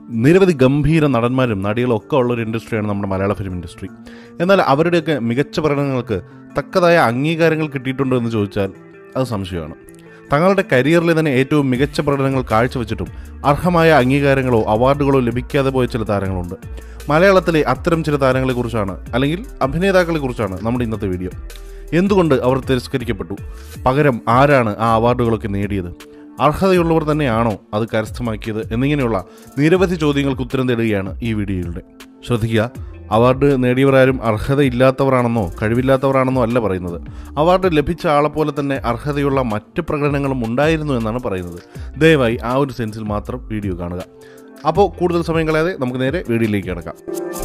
നിരവധി ഗംഭീര നടന്മാരും നടികളും ഒക്കെ ഉള്ള ഒരു ഇൻഡസ്ട്രിയാണ് നമ്മുടെ മലയാള ഫിലിം ഇൻഡസ്ട്രി എന്നാൽ അവരുടെയൊക്കെ മികച്ച പഠനങ്ങൾക്ക് തക്കതായ അംഗീകാരങ്ങൾ കിട്ടിയിട്ടുണ്ടോ എന്ന് ചോദിച്ചാൽ അത് സംശയമാണ് തങ്ങളുടെ കരിയറിലെ തന്നെ ഏറ്റവും മികച്ച പ്രകടനങ്ങൾ കാഴ്ചവെച്ചിട്ടും അർഹമായ അംഗീകാരങ്ങളോ അവാർഡുകളോ ലഭിക്കാതെ പോയ ചില താരങ്ങളുണ്ട് മലയാളത്തിലെ അത്തരം ചില താരങ്ങളെക്കുറിച്ചാണ് അല്ലെങ്കിൽ അഭിനേതാക്കളെക്കുറിച്ചാണ് നമ്മുടെ ഇന്നത്തെ വീഡിയോ എന്തുകൊണ്ട് അവർ തിരസ്കരിക്കപ്പെട്ടു പകരം ആരാണ് ആ അവാർഡുകളൊക്കെ നേടിയത് അർഹതയുള്ളവർ തന്നെയാണോ അത് കരസ്ഥമാക്കിയത് എന്നിങ്ങനെയുള്ള നിരവധി ചോദ്യങ്ങൾക്ക് ഉത്തരം തേടുകയാണ് ഈ വീഡിയോയിലൂടെ ശ്രദ്ധിക്കുക അവാർഡ് നേടിയവരാരും അർഹതയില്ലാത്തവരാണെന്നോ കഴിവില്ലാത്തവരാണെന്നോ അല്ല പറയുന്നത് അവാർഡ് ലഭിച്ച ആളെ പോലെ തന്നെ അർഹതയുള്ള മറ്റ് പ്രകടനങ്ങളും ഉണ്ടായിരുന്നു എന്നാണ് പറയുന്നത് ദയവായി ആ ഒരു സെൻസിൽ മാത്രം വീഡിയോ കാണുക അപ്പോൾ കൂടുതൽ സമയം കളയാതെ നമുക്ക് നേരെ വീഡിയോയിലേക്ക് കിടക്കാം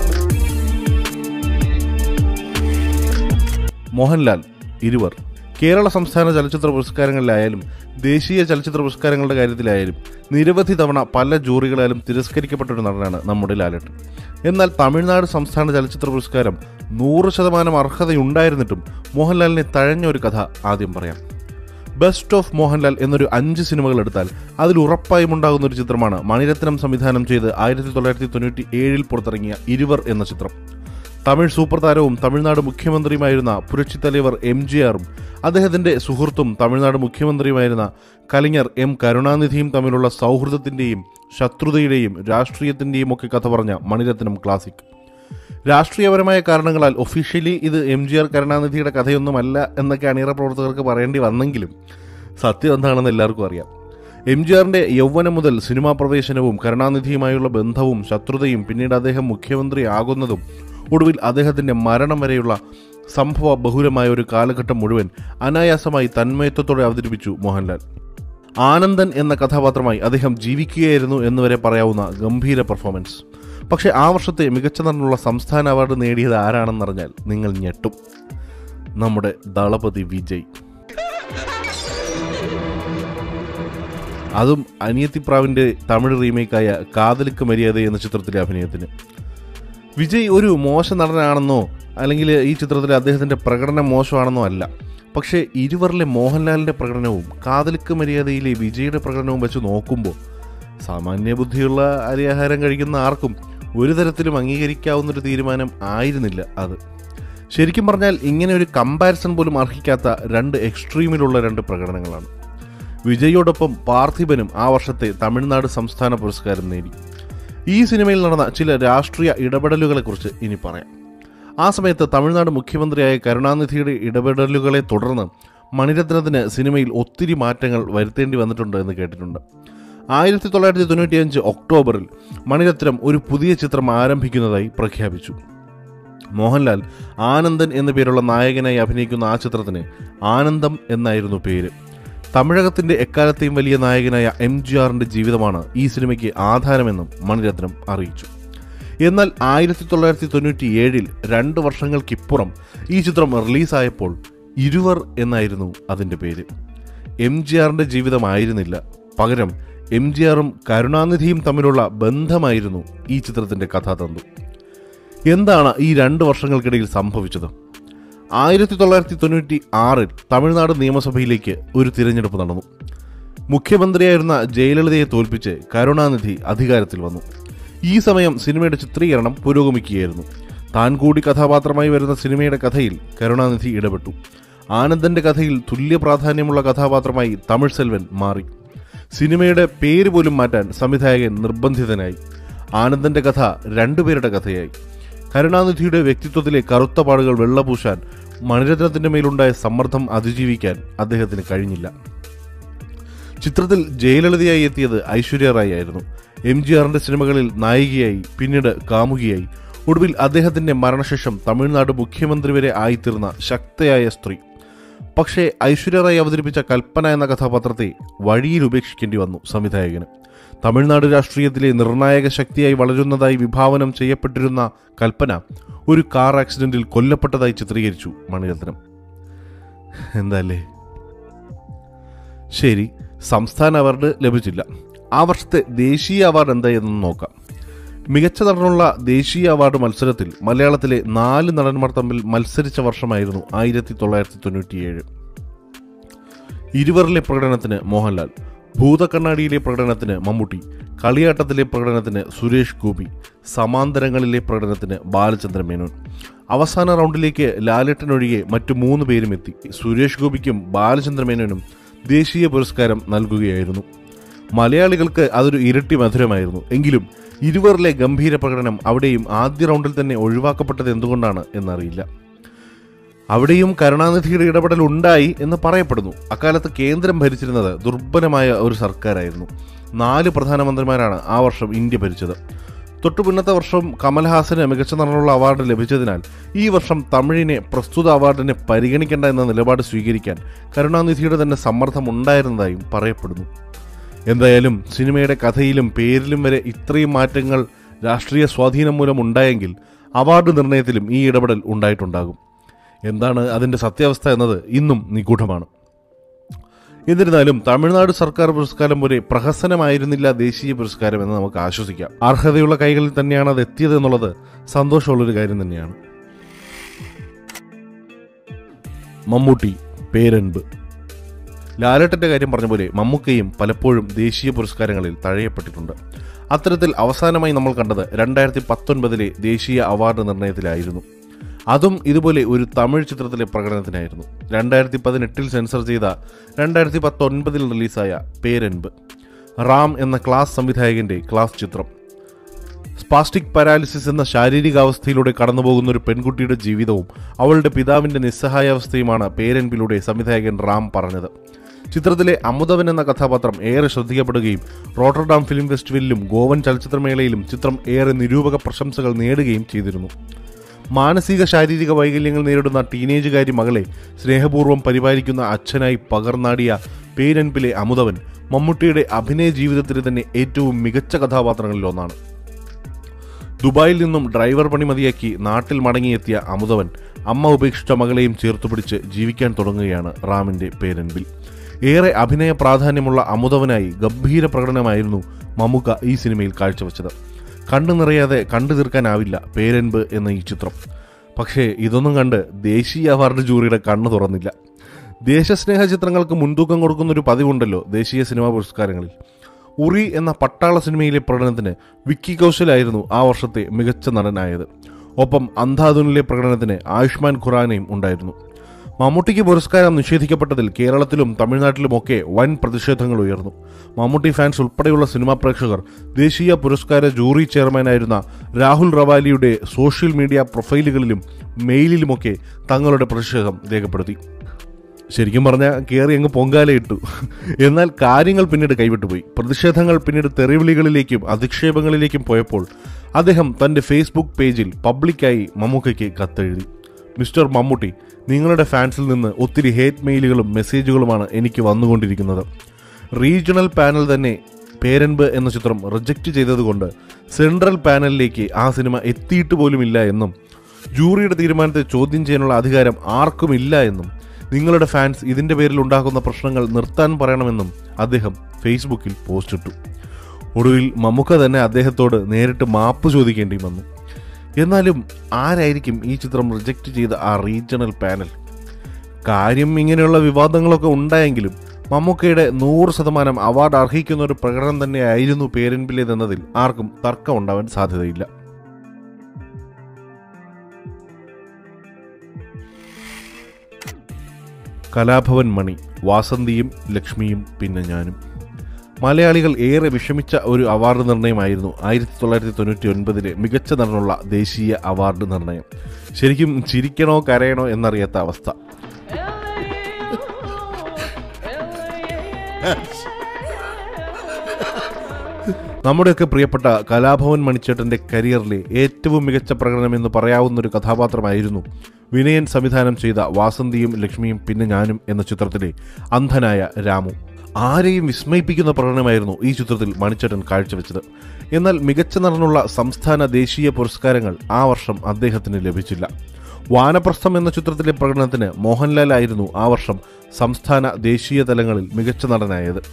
മോഹൻലാൽ ഇരുവർ കേരള സംസ്ഥാന ചലച്ചിത്ര പുരസ്കാരങ്ങളിലായാലും ദേശീയ ചലച്ചിത്ര പുരസ്കാരങ്ങളുടെ കാര്യത്തിലായാലും നിരവധി തവണ പല ജൂറികളാലും തിരസ്കരിക്കപ്പെട്ട ഒരു നടനാണ് നമ്മുടെ ലാലേട്ടൻ എന്നാൽ തമിഴ്നാട് സംസ്ഥാന ചലച്ചിത്ര പുരസ്കാരം നൂറ് ശതമാനം അർഹതയുണ്ടായിരുന്നിട്ടും മോഹൻലാലിനെ തഴഞ്ഞ ഒരു കഥ ആദ്യം പറയാം ബെസ്റ്റ് ഓഫ് മോഹൻലാൽ എന്നൊരു അഞ്ച് സിനിമകൾ എടുത്താൽ അതിൽ ഉറപ്പായും ഉണ്ടാകുന്ന ഒരു ചിത്രമാണ് മണിരത്നം സംവിധാനം ചെയ്ത് ആയിരത്തി തൊള്ളായിരത്തി തൊണ്ണൂറ്റി ഏഴിൽ പുറത്തിറങ്ങിയ ഇരുവർ എന്ന ചിത്രം തമിഴ് സൂപ്പർ താരവും തമിഴ്നാട് മുഖ്യമന്ത്രിയുമായിരുന്ന പുരക്ഷി തലവർ എം ജി ആറും അദ്ദേഹത്തിന്റെ സുഹൃത്തും തമിഴ്നാട് മുഖ്യമന്ത്രിയുമായിരുന്ന കലിങ്ങർ എം കരുണാനിധിയും തമ്മിലുള്ള സൗഹൃദത്തിന്റെയും ശത്രുതയുടെയും രാഷ്ട്രീയത്തിന്റെയും ഒക്കെ കഥ പറഞ്ഞ മണിരത്നം ക്ലാസിക് രാഷ്ട്രീയപരമായ കാരണങ്ങളാൽ ഒഫീഷ്യലി ഇത് എം ജി ആർ കരുണാനിധിയുടെ കഥയൊന്നുമല്ല എന്നൊക്കെ അണിയറ പ്രവർത്തകർക്ക് പറയേണ്ടി വന്നെങ്കിലും സത്യം എന്താണെന്ന് എല്ലാവർക്കും അറിയാം എം ജി ആറിന്റെ യൗവനം മുതൽ സിനിമാ പ്രവേശനവും കരുണാനിധിയുമായുള്ള ബന്ധവും ശത്രുതയും പിന്നീട് അദ്ദേഹം മുഖ്യമന്ത്രി ആകുന്നതും ഒടുവിൽ അദ്ദേഹത്തിന്റെ മരണം വരെയുള്ള സംഭവ ബഹുലമായ ഒരു കാലഘട്ടം മുഴുവൻ അനായാസമായി തന്മയത്വത്തോടെ അവതരിപ്പിച്ചു മോഹൻലാൽ ആനന്ദൻ എന്ന കഥാപാത്രമായി അദ്ദേഹം ജീവിക്കുകയായിരുന്നു എന്നുവരെ പറയാവുന്ന ഗംഭീര പെർഫോമൻസ് പക്ഷേ ആ വർഷത്തെ മികച്ച നടനുള്ള സംസ്ഥാന അവാർഡ് നേടിയത് ആരാണെന്നറിഞ്ഞാൽ നിങ്ങൾ ഞെട്ടും നമ്മുടെ ദളപതി വിജയ് അതും അനിയത്തിപ്രാവിന്റെ തമിഴ് റീമേക്കായ കാതലിക്ക് മര്യാദ എന്ന ചിത്രത്തിലെ അഭിനയത്തിന് വിജയ് ഒരു മോശ നടനാണെന്നോ അല്ലെങ്കിൽ ഈ ചിത്രത്തിലെ അദ്ദേഹത്തിന്റെ പ്രകടനം മോശമാണെന്നോ അല്ല പക്ഷേ ഇരുവരിലെ മോഹൻലാലിന്റെ പ്രകടനവും കാതലിക്ക് മര്യാദയിലെ വിജയുടെ പ്രകടനവും വെച്ച് നോക്കുമ്പോൾ സാമാന്യ ബുദ്ധിയുള്ള അരിയാഹാരം കഴിക്കുന്ന ആർക്കും ഒരു തരത്തിലും അംഗീകരിക്കാവുന്നൊരു തീരുമാനം ആയിരുന്നില്ല അത് ശരിക്കും പറഞ്ഞാൽ ഇങ്ങനെ ഒരു കമ്പാരിസൺ പോലും അർഹിക്കാത്ത രണ്ട് എക്സ്ട്രീമിലുള്ള രണ്ട് പ്രകടനങ്ങളാണ് വിജയോടൊപ്പം പാർത്ഥിബനും ആ വർഷത്തെ തമിഴ്നാട് സംസ്ഥാന പുരസ്കാരം നേടി ഈ സിനിമയിൽ നടന്ന ചില രാഷ്ട്രീയ ഇടപെടലുകളെക്കുറിച്ച് ഇനി പറയാം ആ സമയത്ത് തമിഴ്നാട് മുഖ്യമന്ത്രിയായ കരുണാനിധിയുടെ ഇടപെടലുകളെ തുടർന്ന് മണിരത്നത്തിന് സിനിമയിൽ ഒത്തിരി മാറ്റങ്ങൾ വരുത്തേണ്ടി വന്നിട്ടുണ്ട് എന്ന് കേട്ടിട്ടുണ്ട് ആയിരത്തി തൊള്ളായിരത്തി തൊണ്ണൂറ്റിയഞ്ച് ഒക്ടോബറിൽ മണിരത്നം ഒരു പുതിയ ചിത്രം ആരംഭിക്കുന്നതായി പ്രഖ്യാപിച്ചു മോഹൻലാൽ ആനന്ദൻ എന്ന പേരുള്ള നായകനായി അഭിനയിക്കുന്ന ആ ചിത്രത്തിന് ആനന്ദം എന്നായിരുന്നു പേര് തമിഴകത്തിന്റെ എക്കാലത്തെയും വലിയ നായകനായ എം ജി ആറിന്റെ ജീവിതമാണ് ഈ സിനിമയ്ക്ക് ആധാരമെന്നും മണിരത്നം അറിയിച്ചു എന്നാൽ ആയിരത്തി തൊള്ളായിരത്തി തൊണ്ണൂറ്റി ഏഴിൽ രണ്ട് വർഷങ്ങൾക്കിപ്പുറം ഈ ചിത്രം റിലീസായപ്പോൾ ഇരുവർ എന്നായിരുന്നു അതിൻ്റെ പേര് എം ജി ആറിൻ്റെ ജീവിതമായിരുന്നില്ല പകരം എം ജി ആറും കരുണാനിധിയും തമ്മിലുള്ള ബന്ധമായിരുന്നു ഈ ചിത്രത്തിൻ്റെ കഥാതന്തു എന്താണ് ഈ രണ്ട് വർഷങ്ങൾക്കിടയിൽ സംഭവിച്ചത് ആയിരത്തി തൊള്ളായിരത്തി തൊണ്ണൂറ്റി ആറിൽ തമിഴ്നാട് നിയമസഭയിലേക്ക് ഒരു തിരഞ്ഞെടുപ്പ് നടന്നു മുഖ്യമന്ത്രിയായിരുന്ന ജയലളിതയെ തോൽപ്പിച്ച് കരുണാനിധി അധികാരത്തിൽ വന്നു ഈ സമയം സിനിമയുടെ ചിത്രീകരണം പുരോഗമിക്കുകയായിരുന്നു താൻ കൂടി കഥാപാത്രമായി വരുന്ന സിനിമയുടെ കഥയിൽ കരുണാനിധി ഇടപെട്ടു ആനന്ദന്റെ കഥയിൽ തുല്യ പ്രാധാന്യമുള്ള കഥാപാത്രമായി തമിഴ് സെൽവൻ മാറി സിനിമയുടെ പേര് പോലും മാറ്റാൻ സംവിധായകൻ നിർബന്ധിതനായി ആനന്ദന്റെ കഥ രണ്ടുപേരുടെ കഥയായി കരുണാനിധിയുടെ വ്യക്തിത്വത്തിലെ കറുത്ത പാടുകൾ വെള്ളപൂശാൻ മണിരത്നത്തിന്റെ മേലുണ്ടായ സമ്മർദ്ദം അതിജീവിക്കാൻ അദ്ദേഹത്തിന് കഴിഞ്ഞില്ല ചിത്രത്തിൽ ജയലളിതയായി എത്തിയത് ഐശ്വര്യ റായ് ആയിരുന്നു എം ജി ആറിന്റെ സിനിമകളിൽ നായികയായി പിന്നീട് കാമുകിയായി ഒടുവിൽ അദ്ദേഹത്തിന്റെ മരണശേഷം തമിഴ്നാട് മുഖ്യമന്ത്രി വരെ ആയിത്തീർന്ന ശക്തയായ സ്ത്രീ പക്ഷേ ഐശ്വര്യ റായ് അവതരിപ്പിച്ച കൽപ്പന എന്ന കഥാപാത്രത്തെ വഴിയിൽ ഉപേക്ഷിക്കേണ്ടി വന്നു സംവിധായകന് തമിഴ്നാട് രാഷ്ട്രീയത്തിലെ നിർണായക ശക്തിയായി വളരുന്നതായി വിഭാവനം ചെയ്യപ്പെട്ടിരുന്ന കൽപ്പന ഒരു കാർ ആക്സിഡന്റിൽ കൊല്ലപ്പെട്ടതായി ചിത്രീകരിച്ചു മണിരത്നം എന്താല്ലേ ശരി സംസ്ഥാന അവാർഡ് ലഭിച്ചില്ല ആ വർഷത്തെ ദേശീയ അവാർഡ് എന്തായെന്ന് നോക്കാം മികച്ച നടനുള്ള ദേശീയ അവാർഡ് മത്സരത്തിൽ മലയാളത്തിലെ നാല് നടന്മാർ തമ്മിൽ മത്സരിച്ച വർഷമായിരുന്നു ആയിരത്തി തൊള്ളായിരത്തി തൊണ്ണൂറ്റിയേഴ് ഇരുവരിലെ പ്രകടനത്തിന് മോഹൻലാൽ ഭൂതക്കണ്ണാടിയിലെ പ്രകടനത്തിന് മമ്മൂട്ടി കളിയാട്ടത്തിലെ പ്രകടനത്തിന് സുരേഷ് ഗോപി സമാന്തരങ്ങളിലെ പ്രകടനത്തിന് ബാലചന്ദ്രൻ മേനോൻ അവസാന റൗണ്ടിലേക്ക് ലാലേട്ടനൊഴികെ മറ്റു മൂന്ന് പേരും എത്തി സുരേഷ് ഗോപിക്കും ബാലചന്ദ്രൻ മേനോനും ദേശീയ പുരസ്കാരം നൽകുകയായിരുന്നു മലയാളികൾക്ക് അതൊരു ഇരട്ടി മധുരമായിരുന്നു എങ്കിലും ഇരുവരിലെ ഗംഭീര പ്രകടനം അവിടെയും ആദ്യ റൗണ്ടിൽ തന്നെ ഒഴിവാക്കപ്പെട്ടത് എന്തുകൊണ്ടാണ് എന്നറിയില്ല അവിടെയും കരുണാനിധിയുടെ ഇടപെടൽ ഉണ്ടായി എന്ന് പറയപ്പെടുന്നു അക്കാലത്ത് കേന്ദ്രം ഭരിച്ചിരുന്നത് ദുർബലമായ ഒരു സർക്കാരായിരുന്നു നാല് പ്രധാനമന്ത്രിമാരാണ് ആ വർഷം ഇന്ത്യ ഭരിച്ചത് തൊട്ടു പിന്നത്തെ വർഷം കമൽഹാസന് മികച്ച നടനുള്ള അവാർഡ് ലഭിച്ചതിനാൽ ഈ വർഷം തമിഴിനെ പ്രസ്തുത അവാർഡിനെ പരിഗണിക്കേണ്ട എന്ന നിലപാട് സ്വീകരിക്കാൻ കരുണാനിധിയുടെ തന്നെ സമ്മർദ്ദം ഉണ്ടായിരുന്നതായും പറയപ്പെടുന്നു എന്തായാലും സിനിമയുടെ കഥയിലും പേരിലും വരെ ഇത്രയും മാറ്റങ്ങൾ രാഷ്ട്രീയ സ്വാധീനം മൂലം ഉണ്ടായെങ്കിൽ അവാർഡ് നിർണയത്തിലും ഈ ഇടപെടൽ ഉണ്ടായിട്ടുണ്ടാകും എന്താണ് അതിൻ്റെ സത്യാവസ്ഥ എന്നത് ഇന്നും നിഗൂഢമാണ് എന്നിരുന്നാലും തമിഴ്നാട് സർക്കാർ പുരസ്കാരം പോലെ പ്രഹസനമായിരുന്നില്ല ദേശീയ പുരസ്കാരം എന്ന് നമുക്ക് ആശ്വസിക്കാം അർഹതയുള്ള കൈകളിൽ തന്നെയാണ് അത് എത്തിയത് എന്നുള്ളത് സന്തോഷമുള്ളൊരു കാര്യം തന്നെയാണ് മമ്മൂട്ടി പേരൻപ് ലാലേട്ടന്റെ കാര്യം പറഞ്ഞ പോലെ മമ്മൂക്കയും പലപ്പോഴും ദേശീയ പുരസ്കാരങ്ങളിൽ തഴയപ്പെട്ടിട്ടുണ്ട് അത്തരത്തിൽ അവസാനമായി നമ്മൾ കണ്ടത് രണ്ടായിരത്തി പത്തൊൻപതിലെ ദേശീയ അവാർഡ് നിർണയത്തിലായിരുന്നു അതും ഇതുപോലെ ഒരു തമിഴ് ചിത്രത്തിലെ പ്രകടനത്തിനായിരുന്നു രണ്ടായിരത്തി പതിനെട്ടിൽ സെൻസർ ചെയ്ത രണ്ടായിരത്തി പത്തൊൻപതിൽ റിലീസായ പേരൻപ് റാം എന്ന ക്ലാസ് സംവിധായകന്റെ ക്ലാസ് ചിത്രം സ്പാസ്റ്റിക് പാരാലിസിസ് എന്ന ശാരീരികാവസ്ഥയിലൂടെ കടന്നുപോകുന്ന ഒരു പെൺകുട്ടിയുടെ ജീവിതവും അവളുടെ പിതാവിന്റെ നിസ്സഹായാവസ്ഥയുമാണ് പേരൻപിലൂടെ സംവിധായകൻ റാം പറഞ്ഞത് ചിത്രത്തിലെ അമുതവൻ എന്ന കഥാപാത്രം ഏറെ ശ്രദ്ധിക്കപ്പെടുകയും റോട്ടർഡാം ഫിലിം ഫെസ്റ്റിവലിലും ഗോവൻ ചലച്ചിത്രമേളയിലും ചിത്രം ഏറെ നിരൂപക പ്രശംസകൾ നേടുകയും ചെയ്തിരുന്നു മാനസിക ശാരീരിക വൈകല്യങ്ങൾ നേരിടുന്ന ടീനേജുകാരി മകളെ സ്നേഹപൂർവ്വം പരിപാലിക്കുന്ന അച്ഛനായി പകർന്നാടിയ പേരൻപിലെ അമുതവൻ മമ്മൂട്ടിയുടെ അഭിനയ ജീവിതത്തിലെ തന്നെ ഏറ്റവും മികച്ച കഥാപാത്രങ്ങളിൽ ഒന്നാണ് ദുബായിൽ നിന്നും ഡ്രൈവർ പണി മതിയാക്കി നാട്ടിൽ മടങ്ങിയെത്തിയ അമുതവൻ അമ്മ ഉപേക്ഷിച്ച മകളെയും ചേർത്തുപിടിച്ച് ജീവിക്കാൻ തുടങ്ങുകയാണ് റാമിന്റെ പേരൻപിൽ ഏറെ അഭിനയ പ്രാധാന്യമുള്ള അമുതവനായി ഗംഭീര പ്രകടനമായിരുന്നു മമ്മൂക്ക ഈ സിനിമയിൽ കാഴ്ചവെച്ചത് കണ്ണു നിറയാതെ കണ്ടു തീർക്കാനാവില്ല പേരൻപ് എന്ന ഈ ചിത്രം പക്ഷേ ഇതൊന്നും കണ്ട് ദേശീയ അവാർഡ് ജൂറിയുടെ കണ്ണു തുറന്നില്ല ദേശസ്നേഹ ചിത്രങ്ങൾക്ക് മുൻതൂക്കം കൊടുക്കുന്ന ഒരു പതിവുണ്ടല്ലോ ദേശീയ സിനിമാ പുരസ്കാരങ്ങളിൽ ഉറി എന്ന പട്ടാള സിനിമയിലെ പ്രകടനത്തിന് വിക്കി കൗശലായിരുന്നു ആ വർഷത്തെ മികച്ച നടനായത് ഒപ്പം അന്ധാധുനിലെ പ്രകടനത്തിന് ആയുഷ്മാൻ ഖുറാനയും ഉണ്ടായിരുന്നു മമ്മൂട്ടിക്ക് പുരസ്കാരം നിഷേധിക്കപ്പെട്ടതിൽ കേരളത്തിലും തമിഴ്നാട്ടിലുമൊക്കെ വൻ പ്രതിഷേധങ്ങൾ ഉയർന്നു മമ്മൂട്ടി ഫാൻസ് ഉൾപ്പെടെയുള്ള സിനിമാ പ്രേക്ഷകർ ദേശീയ പുരസ്കാര ജൂറി ചെയർമാനായിരുന്ന രാഹുൽ റവാലിയുടെ സോഷ്യൽ മീഡിയ പ്രൊഫൈലുകളിലും മെയിലിലുമൊക്കെ തങ്ങളുടെ പ്രതിഷേധം രേഖപ്പെടുത്തി ശരിക്കും പറഞ്ഞാൽ കയറി അങ്ങ് പൊങ്കാലയിട്ടു എന്നാൽ കാര്യങ്ങൾ പിന്നീട് കൈവിട്ടുപോയി പ്രതിഷേധങ്ങൾ പിന്നീട് തെറിവിളികളിലേക്കും അധിക്ഷേപങ്ങളിലേക്കും പോയപ്പോൾ അദ്ദേഹം തന്റെ ഫേസ്ബുക്ക് പേജിൽ പബ്ലിക്കായി മമ്മൂക്കയ്ക്ക് കത്തെഴുതി മിസ്റ്റർ മമ്മൂട്ടി നിങ്ങളുടെ ഫാൻസിൽ നിന്ന് ഒത്തിരി ഹേറ്റ് മെയിലുകളും മെസ്സേജുകളുമാണ് എനിക്ക് വന്നുകൊണ്ടിരിക്കുന്നത് റീജിയണൽ പാനൽ തന്നെ പേരൻപ് എന്ന ചിത്രം റിജക്റ്റ് ചെയ്തതുകൊണ്ട് സെൻട്രൽ പാനലിലേക്ക് ആ സിനിമ എത്തിയിട്ട് പോലുമില്ല എന്നും ജൂറിയുടെ തീരുമാനത്തെ ചോദ്യം ചെയ്യാനുള്ള അധികാരം ആർക്കുമില്ല എന്നും നിങ്ങളുടെ ഫാൻസ് ഇതിന്റെ പേരിൽ ഉണ്ടാക്കുന്ന പ്രശ്നങ്ങൾ നിർത്താൻ പറയണമെന്നും അദ്ദേഹം ഫേസ്ബുക്കിൽ പോസ്റ്റിട്ടു ഒടുവിൽ മമ്മൂക്ക തന്നെ അദ്ദേഹത്തോട് നേരിട്ട് മാപ്പ് ചോദിക്കേണ്ടി വന്നു എന്നാലും ആരായിരിക്കും ഈ ചിത്രം റിജക്റ്റ് ചെയ്ത ആ റീജിയണൽ പാനൽ കാര്യം ഇങ്ങനെയുള്ള വിവാദങ്ങളൊക്കെ ഉണ്ടായെങ്കിലും മമ്മൂക്കയുടെ നൂറ് ശതമാനം അവാർഡ് അർഹിക്കുന്ന ഒരു പ്രകടനം തന്നെയായിരുന്നു പേരൻപിലേതെന്നതിൽ ആർക്കും തർക്കം ഉണ്ടാവാൻ സാധ്യതയില്ല കലാഭവൻ മണി വാസന്തിയും ലക്ഷ്മിയും പിന്നെ ഞാനും മലയാളികൾ ഏറെ വിഷമിച്ച ഒരു അവാർഡ് നിർണയമായിരുന്നു ആയിരത്തി തൊള്ളായിരത്തി തൊണ്ണൂറ്റി ഒൻപതിലെ മികച്ച നടനുള്ള ദേശീയ അവാർഡ് നിർണയം ശരിക്കും ചിരിക്കണോ കരയണോ എന്നറിയാത്ത അവസ്ഥ നമ്മുടെയൊക്കെ പ്രിയപ്പെട്ട കലാഭവൻ മണിച്ചേട്ടന്റെ കരിയറിലെ ഏറ്റവും മികച്ച പ്രകടനം എന്ന് പറയാവുന്ന ഒരു കഥാപാത്രമായിരുന്നു വിനയൻ സംവിധാനം ചെയ്ത വാസന്തിയും ലക്ഷ്മിയും പിന്നെ ഞാനും എന്ന ചിത്രത്തിലെ അന്ധനായ രാമു ആരെയും വിസ്മയിപ്പിക്കുന്ന പ്രകടനമായിരുന്നു ഈ ചിത്രത്തിൽ മണിച്ചേട്ടൻ കാഴ്ചവെച്ചത് എന്നാൽ മികച്ച നടനുള്ള സംസ്ഥാന ദേശീയ പുരസ്കാരങ്ങൾ ആ വർഷം അദ്ദേഹത്തിന് ലഭിച്ചില്ല വാനപ്രസ്ഥം എന്ന ചിത്രത്തിലെ പ്രകടനത്തിന് മോഹൻലാൽ ആയിരുന്നു ആ വർഷം സംസ്ഥാന ദേശീയ തലങ്ങളിൽ മികച്ച നടനായത്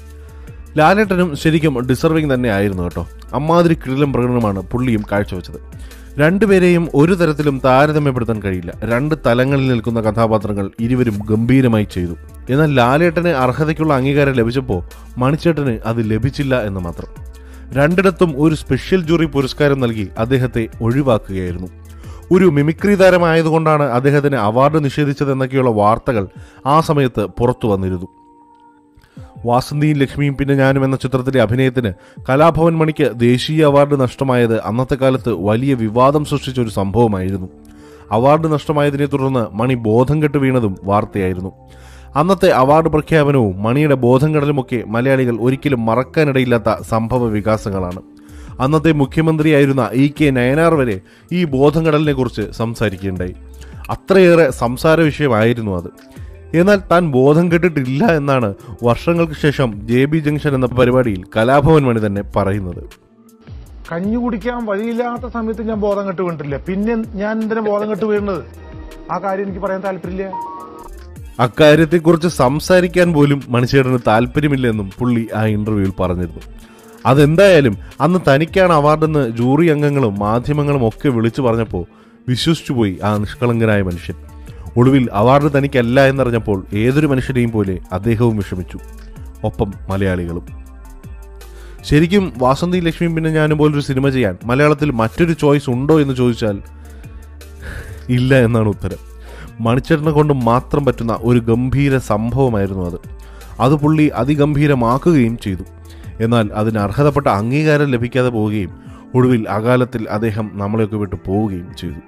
ലാലേട്ടനും ശരിക്കും ഡിസർവിംഗ് തന്നെ ആയിരുന്നു കേട്ടോ അമ്മാതിരി കിടിലം പ്രകടനമാണ് പുള്ളിയും കാഴ്ചവെച്ചത് രണ്ടുപേരെയും ഒരു തരത്തിലും താരതമ്യപ്പെടുത്താൻ കഴിയില്ല രണ്ട് തലങ്ങളിൽ നിൽക്കുന്ന കഥാപാത്രങ്ങൾ ഇരുവരും ഗംഭീരമായി ചെയ്തു എന്നാൽ ലാലേട്ടന് അർഹതയ്ക്കുള്ള അംഗീകാരം ലഭിച്ചപ്പോൾ മണിച്ചേട്ടന് അത് ലഭിച്ചില്ല എന്ന് മാത്രം രണ്ടിടത്തും ഒരു സ്പെഷ്യൽ ജൂറി പുരസ്കാരം നൽകി അദ്ദേഹത്തെ ഒഴിവാക്കുകയായിരുന്നു ഒരു മിമിക്രി താരമായതുകൊണ്ടാണ് അദ്ദേഹത്തിന് അവാർഡ് നിഷേധിച്ചതെന്നൊക്കെയുള്ള വാർത്തകൾ ആ സമയത്ത് പുറത്തു വന്നിരുന്നു വാസന്തിയും ലക്ഷ്മിയും പിന്നെ ഞാനും എന്ന ചിത്രത്തിലെ അഭിനയത്തിന് കലാഭവൻ മണിക്ക് ദേശീയ അവാർഡ് നഷ്ടമായത് അന്നത്തെ കാലത്ത് വലിയ വിവാദം സൃഷ്ടിച്ച ഒരു സംഭവമായിരുന്നു അവാർഡ് നഷ്ടമായതിനെ തുടർന്ന് മണി ബോധം കെട്ട് വീണതും വാർത്തയായിരുന്നു അന്നത്തെ അവാർഡ് പ്രഖ്യാപനവും മണിയുടെ ബോധം കെടലുമൊക്കെ മലയാളികൾ ഒരിക്കലും മറക്കാനിടയില്ലാത്ത സംഭവ വികാസങ്ങളാണ് അന്നത്തെ മുഖ്യമന്ത്രിയായിരുന്ന ഇ കെ നയനാർ വരെ ഈ ബോധം കടലിനെ കുറിച്ച് സംസാരിക്കുകയുണ്ടായി അത്രയേറെ സംസാര വിഷയമായിരുന്നു അത് എന്നാൽ താൻ ബോധം കെട്ടിട്ടില്ല എന്നാണ് വർഷങ്ങൾക്ക് ശേഷം ജെ ബി ജംഗ്ഷൻ എന്ന പരിപാടിയിൽ കലാഭവൻ മണി തന്നെ പറയുന്നത് കഞ്ഞി കുടിക്കാൻ വഴിയില്ലാത്ത സമയത്ത് ഞാൻ ബോധം കെട്ട് വീണിട്ടില്ല പിന്നെ ഞാൻ എന്തിനാ ബോധം കെട്ട് വീഴുന്നത് ആ കാര്യം എനിക്ക് പറയാൻ താല്പര്യമില്ല അക്കാര്യത്തെക്കുറിച്ച് സംസാരിക്കാൻ പോലും മണിച്ചേട്ടന് താല്പര്യമില്ലെന്നും പുള്ളി ആ ഇന്റർവ്യൂവിൽ പറഞ്ഞിരുന്നു അതെന്തായാലും അന്ന് തനിക്കാണ് അവാർഡെന്ന് ജൂറി അംഗങ്ങളും മാധ്യമങ്ങളും ഒക്കെ വിളിച്ചു പറഞ്ഞപ്പോൾ വിശ്വസിച്ചുപോയി ആ നിഷ്കളങ്കനായ മനുഷ്യൻ ഒടുവിൽ അവാർഡ് തനിക്കല്ല എന്നറിഞ്ഞപ്പോൾ ഏതൊരു മനുഷ്യരെയും പോലെ അദ്ദേഹവും വിഷമിച്ചു ഒപ്പം മലയാളികളും ശരിക്കും വാസന്തി ലക്ഷ്മി പിന്നെ ഞാനും പോലൊരു സിനിമ ചെയ്യാൻ മലയാളത്തിൽ മറ്റൊരു ചോയ്സ് ഉണ്ടോ എന്ന് ചോദിച്ചാൽ ഇല്ല എന്നാണ് ഉത്തരം മണിച്ചേട്ടനെ കൊണ്ട് മാത്രം പറ്റുന്ന ഒരു ഗംഭീര സംഭവമായിരുന്നു അത് അത് പുള്ളി അതിഗംഭീരമാക്കുകയും ചെയ്തു എന്നാൽ അതിന് അർഹതപ്പെട്ട അംഗീകാരം ലഭിക്കാതെ പോവുകയും ഒടുവിൽ അകാലത്തിൽ അദ്ദേഹം നമ്മളെയൊക്കെ വിട്ടു പോവുകയും ചെയ്തു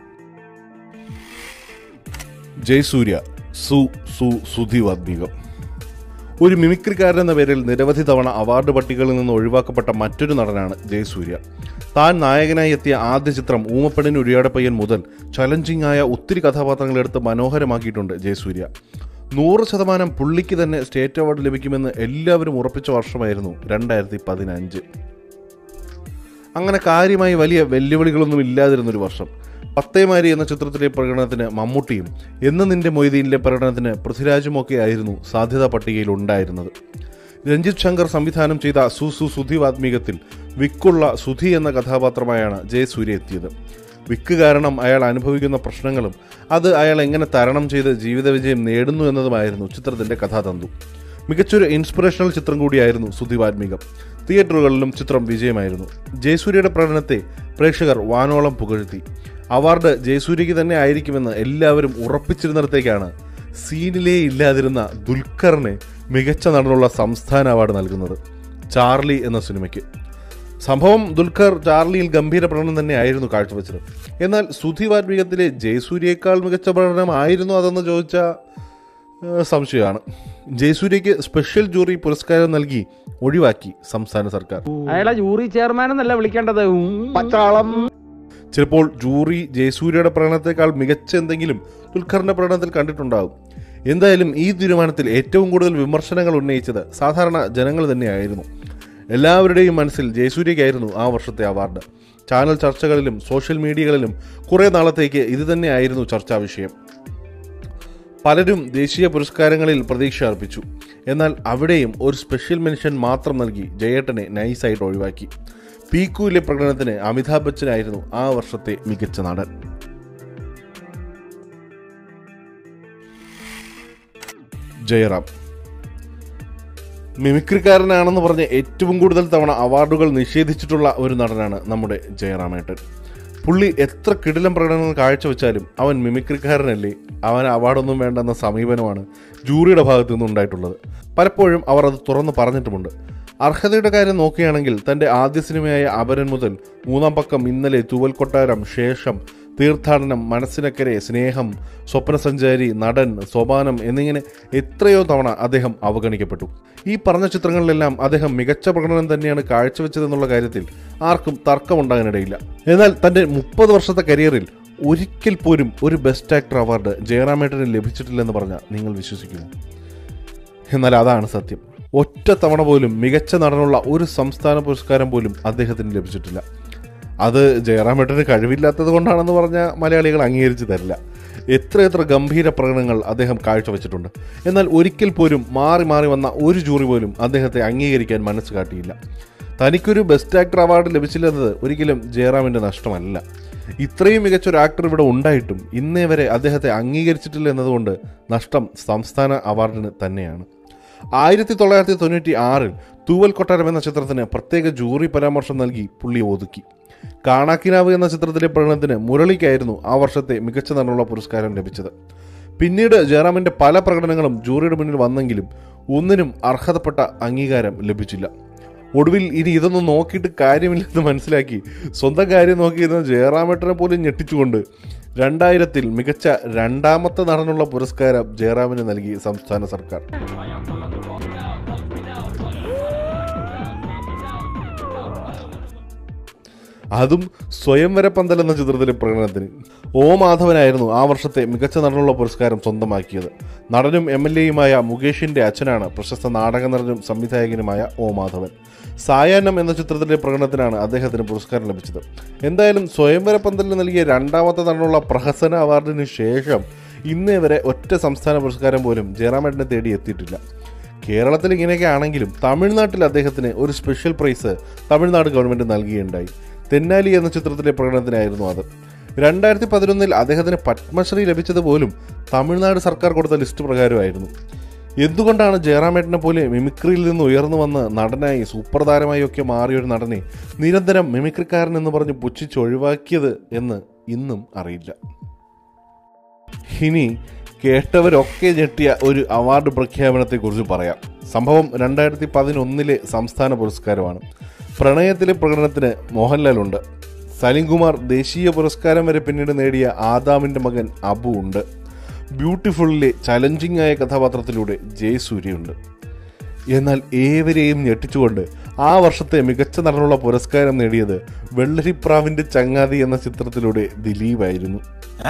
ജയസൂര്യ സു സു സുധിവാത്മീകം ഒരു മിമിക്രിക്കാരൻ എന്ന പേരിൽ നിരവധി തവണ അവാർഡ് പട്ടികകളിൽ നിന്ന് ഒഴിവാക്കപ്പെട്ട മറ്റൊരു നടനാണ് ജയസൂര്യ താൻ നായകനായി എത്തിയ ആദ്യ ചിത്രം ഊമപ്പെണ്ണിന് ഉരിയാടപ്പയ്യൻ മുതൽ ചലഞ്ചിങ് ആയ ഒത്തിരി കഥാപാത്രങ്ങളെടുത്ത് മനോഹരമാക്കിയിട്ടുണ്ട് ജയസൂര്യ നൂറ് ശതമാനം പുള്ളിക്ക് തന്നെ സ്റ്റേറ്റ് അവാർഡ് ലഭിക്കുമെന്ന് എല്ലാവരും ഉറപ്പിച്ച വർഷമായിരുന്നു രണ്ടായിരത്തി പതിനഞ്ച് അങ്ങനെ കാര്യമായി വലിയ വെല്ലുവിളികളൊന്നും ഇല്ലാതിരുന്നൊരു വർഷം പത്തേമാരി എന്ന ചിത്രത്തിലെ പ്രകടനത്തിന് മമ്മൂട്ടിയും എന്ന് നിന്റെ മൊയ്തീനിലെ പ്രകടനത്തിന് പൃഥ്വിരാജുമൊക്കെ ആയിരുന്നു സാധ്യതാ പട്ടികയിൽ ഉണ്ടായിരുന്നത് രഞ്ജിത് ശങ്കർ സംവിധാനം ചെയ്ത സു സു സുധിവാത്മീകത്തിൽ വിക്കുള്ള സുധി എന്ന കഥാപാത്രമായാണ് ജയസൂര്യ എത്തിയത് വിക്ക് കാരണം അയാൾ അനുഭവിക്കുന്ന പ്രശ്നങ്ങളും അത് അയാൾ എങ്ങനെ തരണം ചെയ്ത് ജീവിത വിജയം നേടുന്നു എന്നതുമായിരുന്നു ചിത്രത്തിന്റെ കഥാതന്തു മികച്ചൊരു ഇൻസ്പിറേഷണൽ ചിത്രം കൂടിയായിരുന്നു സുധിവാത്മീകം തിയേറ്ററുകളിലും ചിത്രം വിജയമായിരുന്നു ജയസൂര്യയുടെ പ്രകടനത്തെ പ്രേക്ഷകർ വാനോളം പുകഴ്ത്തി അവാർഡ് ജയസൂര്യയ്ക്ക് തന്നെ ആയിരിക്കുമെന്ന് എല്ലാവരും ഉറപ്പിച്ചിരുന്നിടത്തേക്കാണ് സീനിലേ ഇല്ലാതിരുന്ന ദുൽഖറിന് മികച്ച നടനുള്ള സംസ്ഥാന അവാർഡ് നൽകുന്നത് ചാർലി എന്ന സിനിമയ്ക്ക് സംഭവം ദുൽഖർ ചാർലിയിൽ ഗംഭീര പ്രകടനം തന്നെയായിരുന്നു കാഴ്ചവെച്ചത് എന്നാൽ സുധി വാത്മീകത്തിലെ ജയസൂര്യയേക്കാൾ മികച്ച പ്രകടനമായിരുന്നു അതെന്ന് ചോദിച്ചാൽ ഏഹ്, സംശയമാണ് ജയസൂര്യയ്ക്ക് സ്പെഷ്യൽ ജൂറി പുരസ്കാരം നൽകി ഒഴിവാക്കി സംസ്ഥാന സർക്കാർ അയാളെ ജൂറി ചെയർമാൻ എന്നല്ല വിളിക്കേണ്ടത് ഉം. പച്ചാളം ചിലപ്പോൾ ജൂറി ജയസൂര്യയുടെ പ്രകടനത്തെക്കാൾ മികച്ച എന്തെങ്കിലും ദുൽഖറിന്റെ പ്രകടനത്തിൽ കണ്ടിട്ടുണ്ടാകും എന്തായാലും ഈ തീരുമാനത്തിൽ ഏറ്റവും കൂടുതൽ വിമർശനങ്ങൾ ഉന്നയിച്ചത് സാധാരണ ജനങ്ങൾ തന്നെയായിരുന്നു എല്ലാവരുടെയും മനസ്സിൽ ജയസൂര്യയ്ക്കായിരുന്നു ആ വർഷത്തെ അവാർഡ് ചാനൽ ചർച്ചകളിലും സോഷ്യൽ മീഡിയകളിലും കുറേ നാളത്തേക്ക് ഇത് തന്നെയായിരുന്നു ചർച്ചാ വിഷയം പലരും ദേശീയ പുരസ്കാരങ്ങളിൽ പ്രതീക്ഷ അർപ്പിച്ചു എന്നാൽ അവിടെയും ഒരു സ്പെഷ്യൽ മെൻഷൻ മാത്രം നൽകി ജയേട്ടനെ നൈസായിട്ട് ഒഴിവാക്കി പീക്കുവിലെ പ്രകടനത്തിന് അമിതാഭ് ബച്ചനായിരുന്നു ആ വർഷത്തെ മികച്ച നടൻ ജയറാം മിമിക്രിക്കാരനാണെന്ന് പറഞ്ഞ് ഏറ്റവും കൂടുതൽ തവണ അവാർഡുകൾ നിഷേധിച്ചിട്ടുള്ള ഒരു നടനാണ് നമ്മുടെ ജയറാമേട്ടൻ പുള്ളി എത്ര കിടിലം പ്രകടനങ്ങൾ കാഴ്ചവെച്ചാലും അവൻ മിമിക്രിക്കാരനല്ലേ അവൻ അവാർഡൊന്നും വേണ്ടെന്ന സമീപനമാണ് ജൂറിയുടെ ഭാഗത്തു നിന്നുണ്ടായിട്ടുള്ളത് പലപ്പോഴും അവർ അത് തുറന്നു പറഞ്ഞിട്ടുമുണ്ട് അർഹതയുടെ കാര്യം നോക്കുകയാണെങ്കിൽ തൻ്റെ ആദ്യ സിനിമയായ അപരൻ മുതൽ മൂന്നാം പക്കം ഇന്നലെ തൂവൽ കൊട്ടാരം ശേഷം തീർത്ഥാടനം മനസ്സിനക്കരെ സ്നേഹം സ്വപ്നസഞ്ചാരി നടൻ സോപാനം എന്നിങ്ങനെ എത്രയോ തവണ അദ്ദേഹം അവഗണിക്കപ്പെട്ടു ഈ പറഞ്ഞ ചിത്രങ്ങളിലെല്ലാം അദ്ദേഹം മികച്ച പ്രകടനം തന്നെയാണ് കാഴ്ചവെച്ചതെന്നുള്ള കാര്യത്തിൽ ആർക്കും തർക്കമുണ്ടാകാനിടയില്ല എന്നാൽ തൻ്റെ മുപ്പത് വർഷത്തെ കരിയറിൽ ഒരിക്കൽ പോലും ഒരു ബെസ്റ്റ് ആക്ടർ അവാർഡ് ജയറാമേട്ടന് ലഭിച്ചിട്ടില്ലെന്ന് പറഞ്ഞാൽ നിങ്ങൾ വിശ്വസിക്കുന്നു എന്നാൽ അതാണ് സത്യം ഒറ്റ തവണ പോലും മികച്ച നടനുള്ള ഒരു സംസ്ഥാന പുരസ്കാരം പോലും അദ്ദേഹത്തിന് ലഭിച്ചിട്ടില്ല അത് ജയറാമേട്ടന് കഴിവില്ലാത്തത് കൊണ്ടാണെന്ന് പറഞ്ഞാൽ മലയാളികൾ അംഗീകരിച്ചു തരില്ല എത്രയെത്ര ഗംഭീര പ്രകടനങ്ങൾ അദ്ദേഹം കാഴ്ചവെച്ചിട്ടുണ്ട് എന്നാൽ ഒരിക്കൽ പോലും മാറി മാറി വന്ന ഒരു ജൂറി പോലും അദ്ദേഹത്തെ അംഗീകരിക്കാൻ മനസ്സ് കാട്ടിയില്ല തനിക്കൊരു ബെസ്റ്റ് ആക്ടർ അവാർഡ് ലഭിച്ചില്ലെന്നത് ഒരിക്കലും ജയറാമിൻ്റെ നഷ്ടമല്ല ഇത്രയും മികച്ച ഒരു ആക്ടർ ഇവിടെ ഉണ്ടായിട്ടും ഇന്നേ വരെ അദ്ദേഹത്തെ അംഗീകരിച്ചിട്ടില്ല എന്നതുകൊണ്ട് നഷ്ടം സംസ്ഥാന അവാർഡിന് തന്നെയാണ് ആയിരത്തി തൊള്ളായിരത്തി തൊണ്ണൂറ്റി ആറിൽ തൂവൽ കൊട്ടാരം എന്ന ചിത്രത്തിന് പ്രത്യേക ജൂറി പരാമർശം നൽകി പുള്ളി ഒതുക്കി കാണാക്കിനാവ് എന്ന ചിത്രത്തിലെ പ്രകടനത്തിന് മുരളിക്കായിരുന്നു ആ വർഷത്തെ മികച്ച നടനുള്ള പുരസ്കാരം ലഭിച്ചത് പിന്നീട് ജയറാമിന്റെ പല പ്രകടനങ്ങളും ജൂറിയുടെ മുന്നിൽ വന്നെങ്കിലും ഒന്നിനും അർഹതപ്പെട്ട അംഗീകാരം ലഭിച്ചില്ല ഒടുവിൽ ഇനി ഇതൊന്നും നോക്കിയിട്ട് കാര്യമില്ലെന്ന് മനസ്സിലാക്കി സ്വന്തം കാര്യം നോക്കിയിരുന്ന ജയറാമേട്ടനെ പോലും ഞെട്ടിച്ചുകൊണ്ട് രണ്ടായിരത്തിൽ മികച്ച രണ്ടാമത്തെ നടനുള്ള പുരസ്കാരം ജയറാമിന് നൽകി സംസ്ഥാന സർക്കാർ അതും സ്വയംവര പന്തൽ എന്ന ചിത്രത്തിലെ പ്രകടനത്തിന് ഓ മാധവനായിരുന്നു ആ വർഷത്തെ മികച്ച നടനുള്ള പുരസ്കാരം സ്വന്തമാക്കിയത് നടനും എം എൽ എയുമായ മുകേഷിന്റെ അച്ഛനാണ് പ്രശസ്ത നാടക നടനും സംവിധായകനുമായ ഓ മാധവൻ സായാഹ്നം എന്ന ചിത്രത്തിലെ പ്രകടനത്തിനാണ് അദ്ദേഹത്തിന് പുരസ്കാരം ലഭിച്ചത് എന്തായാലും സ്വയംവര പന്തലിന് നൽകിയ രണ്ടാമത്തെ നടനുള്ള പ്രഹസന അവാർഡിന് ശേഷം ഇന്നേ വരെ ഒറ്റ സംസ്ഥാന പുരസ്കാരം പോലും ജയറാമേട്ടനെ തേടി എത്തിയിട്ടില്ല കേരളത്തിൽ ഇങ്ങനെയൊക്കെ ആണെങ്കിലും തമിഴ്നാട്ടിൽ അദ്ദേഹത്തിന് ഒരു സ്പെഷ്യൽ പ്രൈസ് തമിഴ്നാട് ഗവൺമെന്റ് നൽകുകയുണ്ടായി തെന്നാലി എന്ന ചിത്രത്തിലെ പ്രകടനത്തിനായിരുന്നു അത് രണ്ടായിരത്തി പതിനൊന്നിൽ അദ്ദേഹത്തിന് പത്മശ്രീ ലഭിച്ചത് പോലും തമിഴ്നാട് സർക്കാർ കൊടുത്ത ലിസ്റ്റ് പ്രകാരമായിരുന്നു എന്തുകൊണ്ടാണ് ജയറാമേട്ടനെ പോലെ മിമിക്രിയിൽ നിന്ന് ഉയർന്നു വന്ന് നടനായി സൂപ്പർ താരമായി ഒക്കെ മാറിയ ഒരു നടനെ നിരന്തരം മിമിക്രിക്കാരൻ എന്ന് പറഞ്ഞ് പുച്ഛിച്ച് ഒഴിവാക്കിയത് എന്ന് ഇന്നും അറിയില്ല ഇനി കേട്ടവരൊക്കെ ഞെട്ടിയ ഒരു അവാർഡ് പ്രഖ്യാപനത്തെക്കുറിച്ച് പറയാം സംഭവം രണ്ടായിരത്തി പതിനൊന്നിലെ സംസ്ഥാന പുരസ്കാരമാണ് പ്രണയത്തിലെ പ്രകടനത്തിന് മോഹൻലാലുണ്ട് സലിംകുമാർ ദേശീയ പുരസ്കാരം വരെ പിന്നീട് നേടിയ ആദാമിൻ്റെ മകൻ അബു ഉണ്ട് ബ്യൂട്ടിഫുള്ളിലെ ചലഞ്ചിങ് ആയ കഥാപാത്രത്തിലൂടെ ജയസൂര്യയുണ്ട് എന്നാൽ ഏവരെയും ഞെട്ടിച്ചുകൊണ്ട് ആ വർഷത്തെ മികച്ച നടനുള്ള പുരസ്കാരം നേടിയത് വെള്ളരിപ്രാവിന്റെ ചങ്ങാതി എന്ന ചിത്രത്തിലൂടെ ദിലീപായിരുന്നു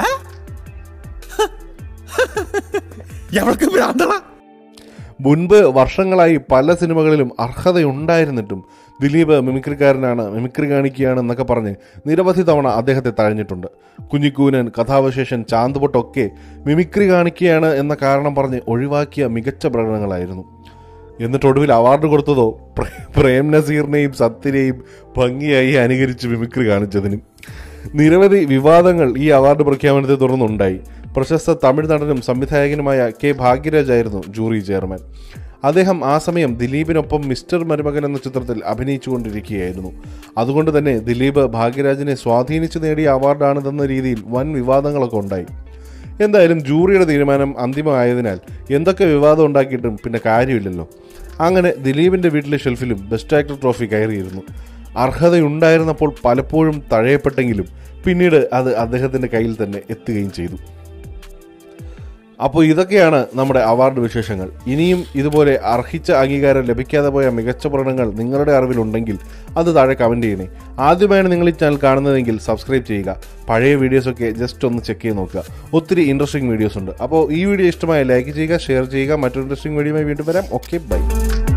എവൾക്ക് ഭ്രാന്തള മുൻപ് വർഷങ്ങളായി പല സിനിമകളിലും അർഹതയുണ്ടായിരുന്നിട്ടും ദിലീപ് മിമിക്രിക്കാരനാണ് മിമിക്രി കാണിക്കുകയാണ് എന്നൊക്കെ പറഞ്ഞ് നിരവധി തവണ അദ്ദേഹത്തെ തഴഞ്ഞിട്ടുണ്ട് കുഞ്ഞിക്കൂനൻ കഥാവശേഷൻ ചാന്തുപൊട്ടൊക്കെ മിമിക്രി കാണിക്കുകയാണ് എന്ന കാരണം പറഞ്ഞ് ഒഴിവാക്കിയ മികച്ച പ്രകടനങ്ങളായിരുന്നു എന്നിട്ട് ഒടുവിൽ അവാർഡ് കൊടുത്തതോ പ്രേ- പ്രേം നസീറിനെയും സത്യനെയും ഭംഗിയായി അനുകരിച്ച് മിമിക്രി കാണിച്ചതിനും നിരവധി വിവാദങ്ങൾ ഈ അവാർഡ് പ്രഖ്യാപനത്തെ തുടർന്നുണ്ടായി പ്രശസ്ത തമിഴ് നടനും സംവിധായകനുമായ കെ ഭാഗ്യരാജായിരുന്നു ജൂറി ചെയർമാൻ അദ്ദേഹം ആ സമയം ദിലീപിനൊപ്പം മിസ്റ്റർ മരുമകൻ എന്ന ചിത്രത്തിൽ അഭിനയിച്ചുകൊണ്ടിരിക്കുകയായിരുന്നു അതുകൊണ്ട് തന്നെ ദിലീപ് ഭാഗ്യരാജിനെ സ്വാധീനിച്ച് നേടിയ അവാർഡാണിതെന്ന രീതിയിൽ വൻ വിവാദങ്ങളൊക്കെ ഉണ്ടായി എന്തായാലും ജൂറിയുടെ തീരുമാനം അന്തിമമായതിനാൽ എന്തൊക്കെ വിവാദം ഉണ്ടാക്കിയിട്ടും പിന്നെ കാര്യമില്ലല്ലോ അങ്ങനെ ദിലീപിന്റെ വീട്ടിലെ ഷെൽഫിലും ബെസ്റ്റ് ആക്ടർ ട്രോഫി കയറിയിരുന്നു അർഹതയുണ്ടായിരുന്നപ്പോൾ പലപ്പോഴും തഴയപ്പെട്ടെങ്കിലും പിന്നീട് അത് അദ്ദേഹത്തിന്റെ കയ്യിൽ തന്നെ എത്തുകയും ചെയ്തു അപ്പോൾ ഇതൊക്കെയാണ് നമ്മുടെ അവാർഡ് വിശേഷങ്ങൾ ഇനിയും ഇതുപോലെ അർഹിച്ച അംഗീകാരം ലഭിക്കാതെ പോയ മികച്ച പ്രകടനങ്ങൾ നിങ്ങളുടെ അറിവിലുണ്ടെങ്കിൽ അത് താഴെ കമൻറ്റ് ചെയ്യണേ ആദ്യമായാണ് നിങ്ങൾ ഈ ചാനൽ കാണുന്നതെങ്കിൽ സബ്സ്ക്രൈബ് ചെയ്യുക പഴയ വീഡിയോസൊക്കെ ജസ്റ്റ് ഒന്ന് ചെക്ക് ചെയ്ത് നോക്കുക ഒത്തിരി ഇൻട്രസ്റ്റിംഗ് വീഡിയോസ് ഉണ്ട് അപ്പോൾ ഈ വീഡിയോ ഇഷ്ടമായ ലൈക്ക് ചെയ്യുക ഷെയർ ചെയ്യുക മറ്റൊരു ഇൻട്രസ്റ്റിംഗ് വീഡിയോയുമായി വീണ്ടും വരാം ഓക്കെ ബൈ